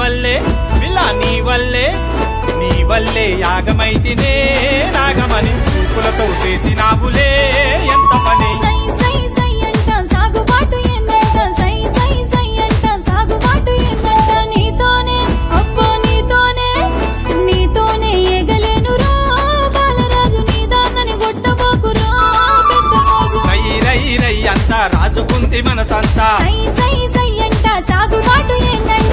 వల్లే పిల్ల నీ వల్లే నీ వల్లే యాగమైతినే నాగమని చూపులతో చేసినావులే ఎంత పని సై సై సై అంట సాగుబాటు ఏందంట సై సై సై అంట సాగుబాటు ఏందంట నీతోనే అబ్బో నీతోనే నీతోనే ఎగలేనురా బాలరాజు నీదానని కొట్టబోకురా పెద్ద రాజు రై రై రై అంతా రాజుకుంది మనసంతా సై సై సై అంట సాగుబాటు ఏందంట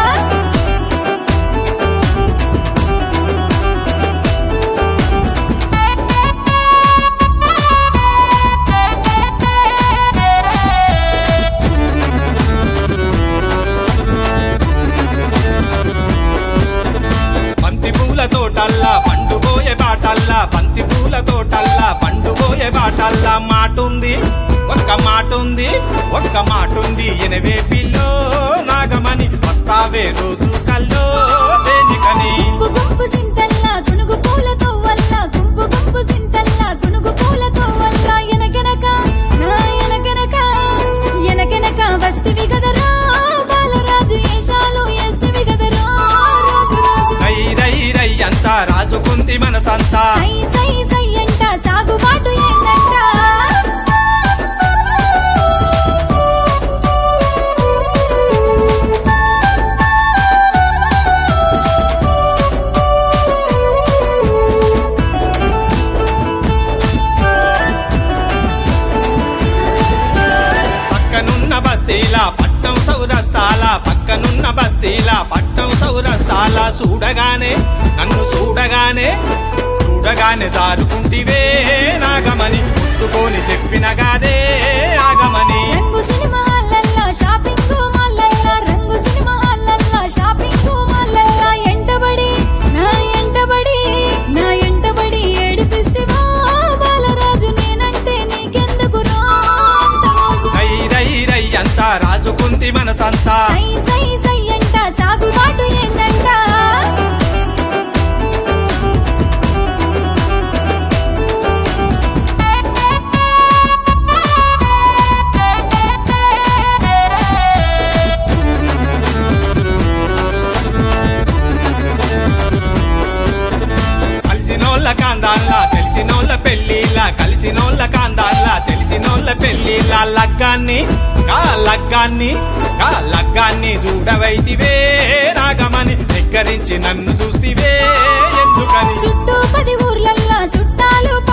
బంతి పూల తోటల్లా పండుబోయే బాటల్లా బంతి పూల తోటల్లా పండుబోయే బాటల్లా మాటుంది ఒక్క మాటుంది ఒక్క మాటుంది ఎనవే పిల్లో నాగమని వస్తావే రోజు కల్లో దేనికని గుంపు గుంపు సింతల్లా గునుగు పూలతో వల్ల గుంపు గుంపు సింతల్లా గునుగు పూలతో వల్ల ఎనకెనక నా ఎనకెనక ఎనకెనక వస్తివి గదరా బాలరాజు ఏషాలు ఏస్తివి గదరా రాజు రాజు రై రై రై అంతా రాజుకుంది మనసంతా సై సై సై అంట సాగుబాటు ఏందంట పక్కనున్న బస్తీలా పట్టం సౌరస్తాల పక్కనున్న బస్తీలా పట్టం సౌరస్తాల చూడగానే నన్ను చూడగానే చూడగానే దారుకుంటివే నాగమని గుర్తుకొని చెప్పిన గాదే ఆగమని రంగు సినిమా హాల్లల్లా షాపింగ్ మాల్లల్లా రంగు సినిమా హాల్లల్లా షాపింగ్ మాల్లల్లా ఎంటబడి నా ఎంటబడి నా ఎంటబడి ఏడిపిస్తివా బాలరాజు నేనంటే నీకెందుకు రా అంత మోజు? రై రై రై అంతా రాజుకుంది మనసంతా సై సై సై అంట సాగుబాటు ఏందంట కలిసినోళ్ళ కాందాల్లా తెలిసినోళ్ళ పెళ్లిలా కలిసినోళ్ళ కాందాల్లా తెలిసినోళ్ళ పెళ్లిలా లగ్గాన్ని కా లగ్గాన్ని కా లగ్గాన్ని చూడవైతివే నాగమని దగ్గరించి నన్ను చూస్తివే ఎందుకని చుట్టూ పది ఊర్లల్లా చుట్టాలు